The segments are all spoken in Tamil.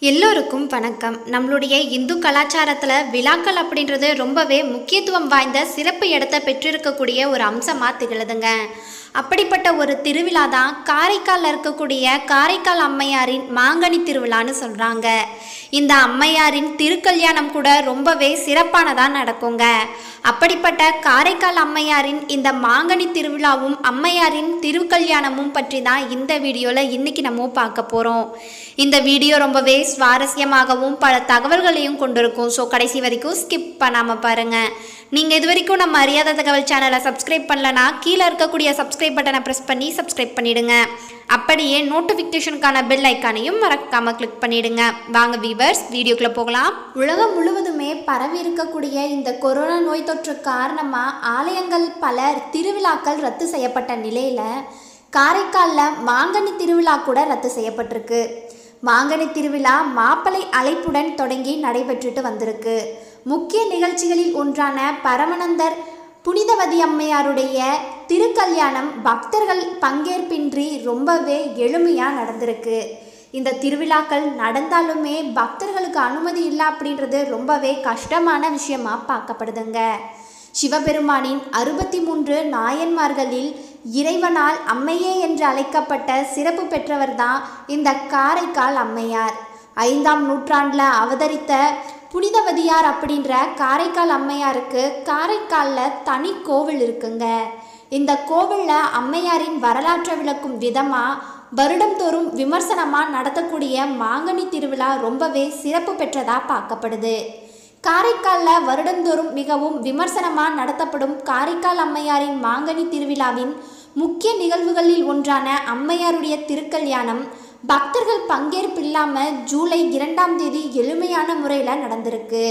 எல்லோருக்கும் வணக்கம் நம்மளுடைய இந்து கலாச்சாரத்தில் விழாக்கள் அப்படின்றது ரொம்பவே முக்கியத்துவம் வாய்ந்த சிறப்பு இடத்தை பெற்றிருக்கக்கூடிய ஒரு அம்சமாக திகழுதுங்க அப்படிப்பட்ட ஒரு திருவிழா தான் காரைக்காலில் இருக்கக்கூடிய காரைக்கால் அம்மையாரின் மாங்கனி திருவிழான்னு சொல்கிறாங்க இந்த அம்மையாரின் திருக்கல்யாணம் கூட ரொம்பவே சிறப்பானதாக நடக்குங்க அப்படிப்பட்ட காரைக்கால் அம்மையாரின் இந்த மாங்கனி திருவிழாவும் அம்மையாரின் திருக்கல்யாணமும் பற்றி தான் இந்த வீடியோவில் இன்னைக்கு நம்ம பார்க்க போகிறோம் இந்த வீடியோ ரொம்பவே சுவாரஸ்யமாகவும் பல தகவல்களையும் கொண்டிருக்கும் ஸோ கடைசி வரைக்கும் ஸ்கிப் பண்ணாமல் பாருங்கள் நீங்கள் இது வரைக்கும் நம்ம அறியாத தகவல் சேனலை சப்ஸ்கிரைப் பண்ணலனா கீழே இருக்கக்கூடிய சப்ஸ்கிரைப் பட்டனை ப்ரெஸ் பண்ணி சப்ஸ்கிரைப் பண்ணிடுங்க அப்படியே நோட்டிஃபிகேஷனுக்கான பெல் ஐக்கானையும் மறக்காமல் கிளிக் பண்ணிடுங்க வாங்க வீவர்ஸ் வீடியோக்குள்ளே போகலாம் உலகம் முழுவதுமே பரவி இருக்கக்கூடிய இந்த கொரோனா நோய் தொற்று காரணமாக ஆலயங்கள் பல திருவிழாக்கள் ரத்து செய்யப்பட்ட நிலையில் காரைக்காலில் மாங்கனி திருவிழா கூட ரத்து செய்யப்பட்டிருக்கு மாங்கனி திருவிழா மாப்பிளை அழைப்புடன் தொடங்கி நடைபெற்றுட்டு வந்திருக்கு முக்கிய நிகழ்ச்சிகளில் ஒன்றான பரமநந்தர் புனிதவதி அம்மையாருடைய திருக்கல்யாணம் பக்தர்கள் பங்கேற்பின்றி ரொம்பவே எளிமையாக நடந்திருக்கு இந்த திருவிழாக்கள் நடந்தாலுமே பக்தர்களுக்கு அனுமதி இல்லை அப்படின்றது ரொம்பவே கஷ்டமான விஷயமா பார்க்கப்படுதுங்க சிவபெருமானின் அறுபத்தி மூன்று நாயன்மார்களில் இறைவனால் அம்மையே என்று அழைக்கப்பட்ட சிறப்பு பெற்றவர் தான் இந்த காரைக்கால் அம்மையார் ஐந்தாம் நூற்றாண்டில் அவதரித்த புனிதவதியார் அப்படின்ற காரைக்கால் அம்மையாருக்கு காரைக்காலில் தனி கோவில் இருக்குங்க இந்த கோவிலில் அம்மையாரின் வரலாற்றை விளக்கும் விதமாக வருடந்தோறும் விமர்சனமாக நடத்தக்கூடிய மாங்கனி திருவிழா ரொம்பவே சிறப்பு பெற்றதாக பார்க்கப்படுது காரைக்காலில் வருடந்தோறும் மிகவும் விமர்சனமாக நடத்தப்படும் காரைக்கால் அம்மையாரின் மாங்கனி திருவிழாவின் முக்கிய நிகழ்வுகளில் ஒன்றான அம்மையாருடைய திருக்கல்யாணம் பக்தர்கள் பங்கேற்பு இல்லாமல் ஜூலை இரண்டாம் தேதி எளிமையான முறையில் நடந்திருக்கு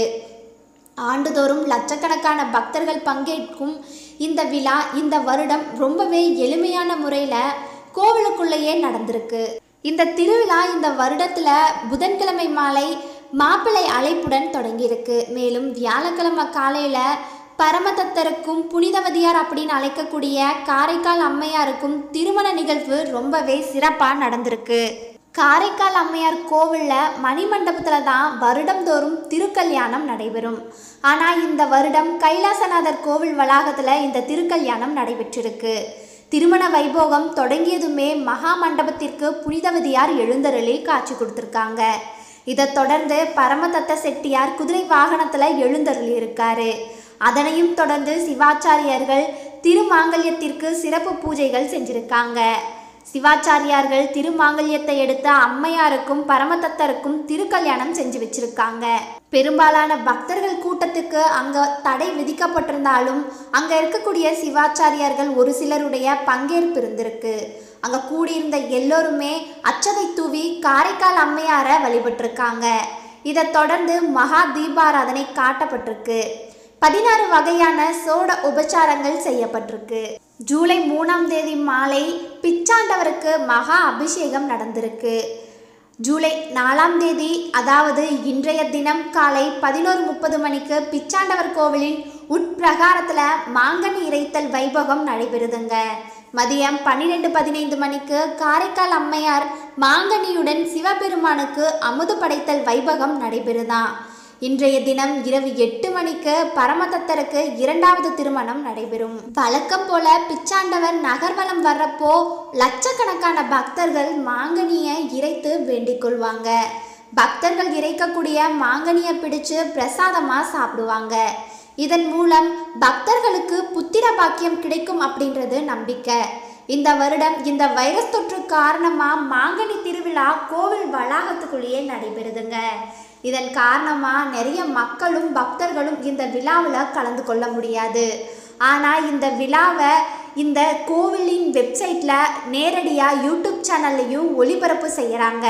ஆண்டுதோறும் லட்சக்கணக்கான பக்தர்கள் பங்கேற்கும் இந்த விழா இந்த வருடம் ரொம்பவே எளிமையான முறையில் கோவிலுக்குள்ளேயே நடந்திருக்கு இந்த திருவிழா இந்த வருடத்தில் புதன்கிழமை மாலை மாப்பிள்ளை அழைப்புடன் தொடங்கியிருக்கு மேலும் வியாழக்கிழமை காலையில் பரமதத்தருக்கும் புனிதவதியார் அப்படின்னு அழைக்கக்கூடிய காரைக்கால் அம்மையாருக்கும் திருமண நிகழ்வு ரொம்பவே சிறப்பாக நடந்திருக்கு காரைக்கால் அம்மையார் கோவிலில் மணிமண்டபத்தில் தான் வருடந்தோறும் திருக்கல்யாணம் நடைபெறும் ஆனால் இந்த வருடம் கைலாசநாதர் கோவில் வளாகத்தில் இந்த திருக்கல்யாணம் நடைபெற்றிருக்கு திருமண வைபோகம் தொடங்கியதுமே மகா மண்டபத்திற்கு புனிதவதியார் எழுந்தருளி காட்சி கொடுத்துருக்காங்க இதைத் தொடர்ந்து பரமதத்த செட்டியார் குதிரை வாகனத்தில் எழுந்தருளி இருக்காரு அதனையும் தொடர்ந்து சிவாச்சாரியர்கள் திருமாங்கல்யத்திற்கு சிறப்பு பூஜைகள் செஞ்சிருக்காங்க சிவாச்சாரியார்கள் திருமாங்கல்யத்தை எடுத்த அம்மையாருக்கும் பரமதத்தருக்கும் திருக்கல்யாணம் செஞ்சு வச்சிருக்காங்க பெரும்பாலான பக்தர்கள் கூட்டத்துக்கு அங்க தடை விதிக்கப்பட்டிருந்தாலும் அங்க இருக்கக்கூடிய சிவாச்சாரியார்கள் ஒரு சிலருடைய பங்கேற்பு இருந்திருக்கு அங்க கூடியிருந்த எல்லோருமே அச்சதை தூவி காரைக்கால் அம்மையாரை வழிபட்டிருக்காங்க இதைத் தொடர்ந்து மகா தீபாராதனை காட்டப்பட்டிருக்கு பதினாறு வகையான சோட உபச்சாரங்கள் செய்யப்பட்டிருக்கு ஜூலை மூணாம் தேதி மாலை பிச்சாண்டவருக்கு மகா அபிஷேகம் நடந்திருக்கு ஜூலை நாலாம் தேதி அதாவது இன்றைய தினம் காலை பதினோரு முப்பது மணிக்கு பிச்சாண்டவர் கோவிலின் உட்பிரகாரத்தில் மாங்கனி இறைத்தல் வைபவம் நடைபெறுதுங்க மதியம் பன்னிரெண்டு பதினைந்து மணிக்கு காரைக்கால் அம்மையார் மாங்கனியுடன் சிவபெருமானுக்கு அமுது படைத்தல் வைபவம் நடைபெறுதான் இன்றைய தினம் இரவு எட்டு மணிக்கு பரமதத்தருக்கு இரண்டாவது திருமணம் நடைபெறும் வழக்கம் போல பிச்சாண்டவர் நகர்வலம் வர்றப்போ லட்சக்கணக்கான பக்தர்கள் மாங்கனியை இறைத்து வேண்டிக் கொள்வாங்க பக்தர்கள் இறைக்கக்கூடிய மாங்கனியை பிடிச்சு பிரசாதமாக சாப்பிடுவாங்க இதன் மூலம் பக்தர்களுக்கு புத்திர பாக்கியம் கிடைக்கும் அப்படின்றது நம்பிக்கை இந்த வருடம் இந்த வைரஸ் தொற்று காரணமாக மாங்கனி திருவிழா கோவில் வளாகத்துக்குள்ளேயே நடைபெறுதுங்க இதன் காரணமாக நிறைய மக்களும் பக்தர்களும் இந்த விழாவில் கலந்து கொள்ள முடியாது ஆனால் இந்த விழாவை இந்த கோவிலின் வெப்சைட்டில் நேரடியாக யூடியூப் சேனல்லையும் ஒளிபரப்பு செய்கிறாங்க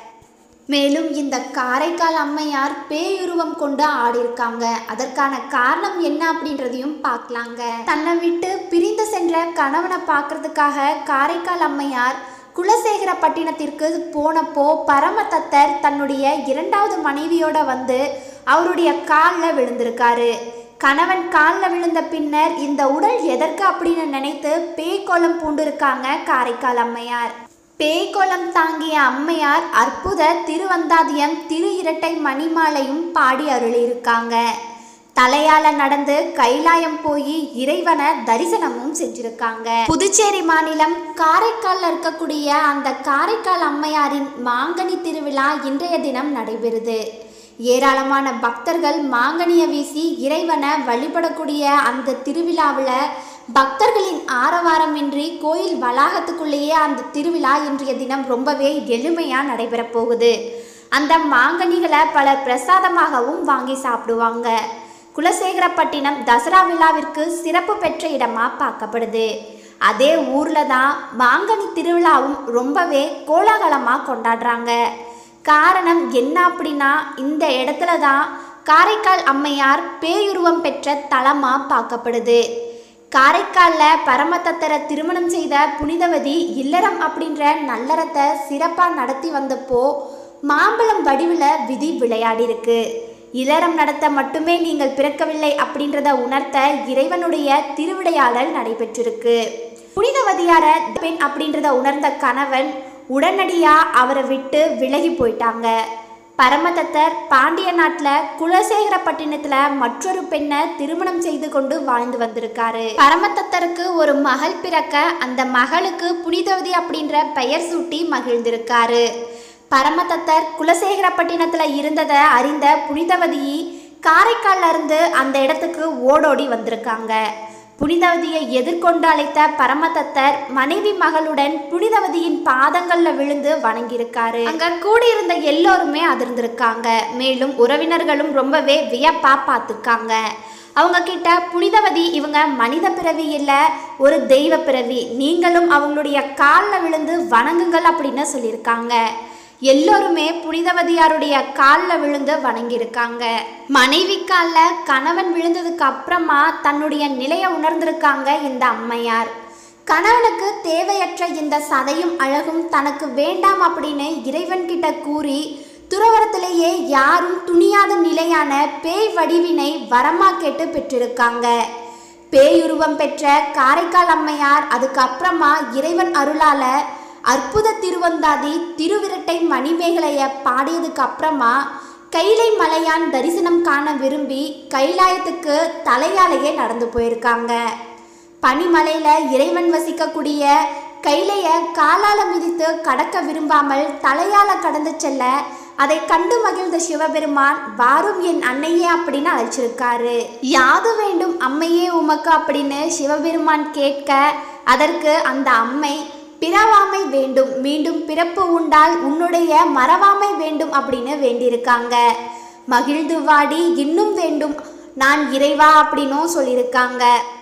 மேலும் இந்த காரைக்கால் அம்மையார் பேயுருவம் கொண்டு ஆடியிருக்காங்க அதற்கான காரணம் என்ன அப்படின்றதையும் பார்க்கலாங்க தன்னை விட்டு பிரிந்து சென்ற கணவனை பார்க்கறதுக்காக காரைக்கால் அம்மையார் குலசேகரப்பட்டினத்திற்கு போனப்போ பரமதத்தர் தன்னுடைய இரண்டாவது மனைவியோட வந்து அவருடைய காலில் விழுந்திருக்காரு கணவன் காலில் விழுந்த பின்னர் இந்த உடல் எதற்கு அப்படின்னு நினைத்து பேய்க்கோலம் பூண்டிருக்காங்க காரைக்கால் அம்மையார் பேய்கோலம் தாங்கிய அம்மையார் அற்புத திருவந்தாதியம் திரு இரட்டை மணிமாலையும் பாடி அருளியிருக்காங்க தலையால நடந்து கைலாயம் போய் இறைவனை தரிசனமும் செஞ்சிருக்காங்க புதுச்சேரி மாநிலம் காரைக்கால்ல இருக்கக்கூடிய அந்த காரைக்கால் அம்மையாரின் மாங்கனி திருவிழா இன்றைய தினம் நடைபெறுது ஏராளமான பக்தர்கள் மாங்கனிய வீசி இறைவனை வழிபடக்கூடிய அந்த திருவிழாவில் பக்தர்களின் ஆரவாரமின்றி கோயில் வளாகத்துக்குள்ளேயே அந்த திருவிழா இன்றைய தினம் ரொம்பவே எளிமையாக நடைபெறப் போகுது அந்த மாங்கனிகளை பலர் பிரசாதமாகவும் வாங்கி சாப்பிடுவாங்க குலசேகரப்பட்டினம் தசரா விழாவிற்கு சிறப்பு பெற்ற இடமா பார்க்கப்படுது அதே ஊர்ல தான் மாங்கனி திருவிழாவும் ரொம்பவே கோலாகலமாக கொண்டாடுறாங்க காரணம் என்ன அப்படின்னா இந்த இடத்துல தான் காரைக்கால் அம்மையார் பேயுருவம் பெற்ற தலமாக பார்க்கப்படுது காரைக்காலில் பரமதத்தரை திருமணம் செய்த புனிதவதி இல்லறம் அப்படின்ற நல்லறத்தை சிறப்பாக நடத்தி வந்தப்போ மாம்பழம் வடிவில் விதி விளையாடிருக்கு இல்லறம் நடத்த மட்டுமே நீங்கள் பிறக்கவில்லை அப்படின்றத உணர்த்த இறைவனுடைய திருவிடையாடல் நடைபெற்றிருக்கு புனிதவதியார பெண் அப்படின்றத உணர்ந்த கணவன் உடனடியாக அவரை விட்டு விலகி போயிட்டாங்க பரமதத்தர் பாண்டிய நாட்டில் குலசேகரப்பட்டினத்தில் மற்றொரு பெண்ணை திருமணம் செய்து கொண்டு வாழ்ந்து வந்திருக்காரு பரமதத்தருக்கு ஒரு மகள் பிறக்க அந்த மகளுக்கு புனிதவதி அப்படின்ற பெயர் சூட்டி மகிழ்ந்திருக்காரு பரமதத்தர் குலசேகரப்பட்டினத்தில் இருந்ததை அறிந்த புனிதவதி காரைக்கால்ல இருந்து அந்த இடத்துக்கு ஓடோடி வந்திருக்காங்க புனிதவதியை எதிர்கொண்டு அழைத்த பரமதத்தர் மனைவி மகளுடன் புனிதவதியின் பாதங்கள்ல விழுந்து வணங்கியிருக்காரு அங்க கூடியிருந்த எல்லோருமே அதிர்ந்திருக்காங்க மேலும் உறவினர்களும் ரொம்பவே வியப்பா பார்த்துருக்காங்க அவங்க கிட்ட புனிதவதி இவங்க மனித பிறவி இல்லை ஒரு தெய்வ பிறவி நீங்களும் அவங்களுடைய காலில் விழுந்து வணங்குங்கள் அப்படின்னு சொல்லியிருக்காங்க எல்லோருமே புனிதவதியாருடைய காலில் விழுந்து வணங்கியிருக்காங்க மனைவி காலில் கணவன் விழுந்ததுக்கு அப்புறமா தன்னுடைய நிலையை உணர்ந்திருக்காங்க இந்த அம்மையார் கணவனுக்கு தேவையற்ற இந்த சதையும் அழகும் தனக்கு வேண்டாம் அப்படின்னு இறைவன் கிட்ட கூறி துறவரத்திலேயே யாரும் துணியாத நிலையான பேய் வடிவினை வரமா கேட்டு பெற்றிருக்காங்க பேயுருவம் பெற்ற காரைக்கால் அம்மையார் அதுக்கப்புறமா இறைவன் அருளால அற்புத திருவந்தாதி திருவிரட்டை மணிமேகலைய பாடியதுக்கு அப்புறமா கைலை மலையான் தரிசனம் காண விரும்பி கைலாயத்துக்கு தலையாலேயே நடந்து போயிருக்காங்க பனிமலையில இறைவன் வசிக்கக்கூடிய கைலைய காலால மிதித்து கடக்க விரும்பாமல் தலையால கடந்து செல்ல அதை கண்டு மகிழ்ந்த சிவபெருமான் வாரும் என் அன்னையே அப்படின்னு அழைச்சிருக்காரு யாது வேண்டும் அம்மையே உமக்கு அப்படின்னு சிவபெருமான் கேட்க அதற்கு அந்த அம்மை பிறவாமை வேண்டும் மீண்டும் பிறப்பு உண்டால் உன்னுடைய மறவாமை வேண்டும் அப்படின்னு வேண்டியிருக்காங்க மகிழ்ந்து வாடி இன்னும் வேண்டும் நான் இறைவா அப்படின்னும் சொல்லியிருக்காங்க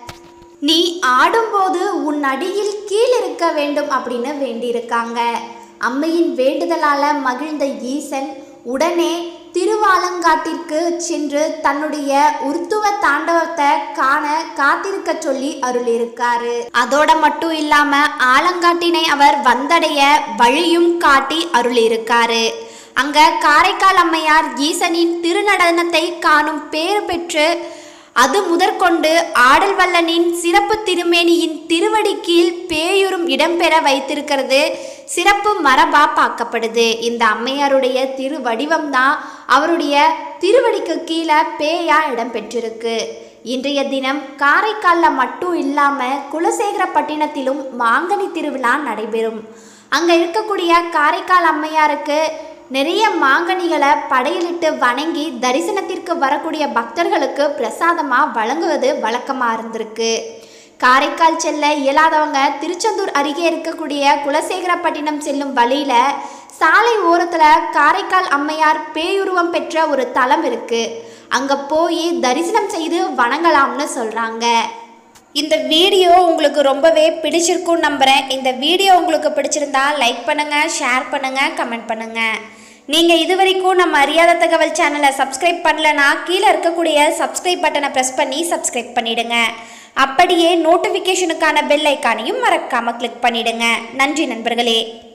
நீ ஆடும்போது உன் அடியில் கீழ் இருக்க வேண்டும் அப்படின்னு வேண்டியிருக்காங்க அம்மையின் வேண்டுதலால மகிழ்ந்த ஈசன் உடனே திருவாலங்காட்டிற்கு சென்று தன்னுடைய உருத்துவ தாண்டவத்தை காண காத்திருக்க சொல்லி அருளியிருக்காரு அதோட மட்டும் இல்லாம ஆலங்காட்டினை அவர் வந்தடைய வழியும் காட்டி அருளியிருக்காரு அங்க காரைக்கால் அம்மையார் ஈசனின் திருநடனத்தை காணும் பேறு பெற்று அது முதற்கொண்டு ஆடல் வல்லனின் சிறப்பு திருமேனியின் திருவடி கீழ் பேயுறும் இடம்பெற வைத்திருக்கிறது சிறப்பு மரபா பார்க்கப்படுது இந்த அம்மையாருடைய திருவடிவம் தான் அவருடைய திருவடிக்கு கீழே பேயா இடம்பெற்றிருக்கு இன்றைய தினம் காரைக்காலில் மட்டும் இல்லாமல் குலசேகரப்பட்டினத்திலும் மாங்கனி திருவிழா நடைபெறும் அங்கே இருக்கக்கூடிய காரைக்கால் அம்மையாருக்கு நிறைய மாங்கனிகளை படையலிட்டு வணங்கி தரிசனத்திற்கு வரக்கூடிய பக்தர்களுக்கு பிரசாதமாக வழங்குவது வழக்கமாக இருந்திருக்கு காரைக்கால் செல்ல இயலாதவங்க திருச்செந்தூர் அருகே இருக்கக்கூடிய குலசேகரப்பட்டினம் செல்லும் வழியில் சாலை ஓரத்தில் காரைக்கால் அம்மையார் பேயுருவம் பெற்ற ஒரு தலம் இருக்குது அங்கே போய் தரிசனம் செய்து வணங்கலாம்னு சொல்கிறாங்க இந்த வீடியோ உங்களுக்கு ரொம்பவே பிடிச்சிருக்கும்னு நம்புகிறேன் இந்த வீடியோ உங்களுக்கு பிடிச்சிருந்தா லைக் பண்ணுங்கள் ஷேர் பண்ணுங்கள் கமெண்ட் பண்ணுங்கள் நீங்கள் இது வரைக்கும் நம்ம அறியாத தகவல் சேனலை சப்ஸ்கிரைப் பண்ணலனா கீழே இருக்கக்கூடிய சப்ஸ்கிரைப் பட்டனை ப்ரெஸ் பண்ணி சப்ஸ்கிரைப் பண்ணிடுங்க அப்படியே நோட்டிஃபிகேஷனுக்கான பெல் ஐக்கானையும் மறக்காமல் கிளிக் பண்ணிடுங்க நன்றி நண்பர்களே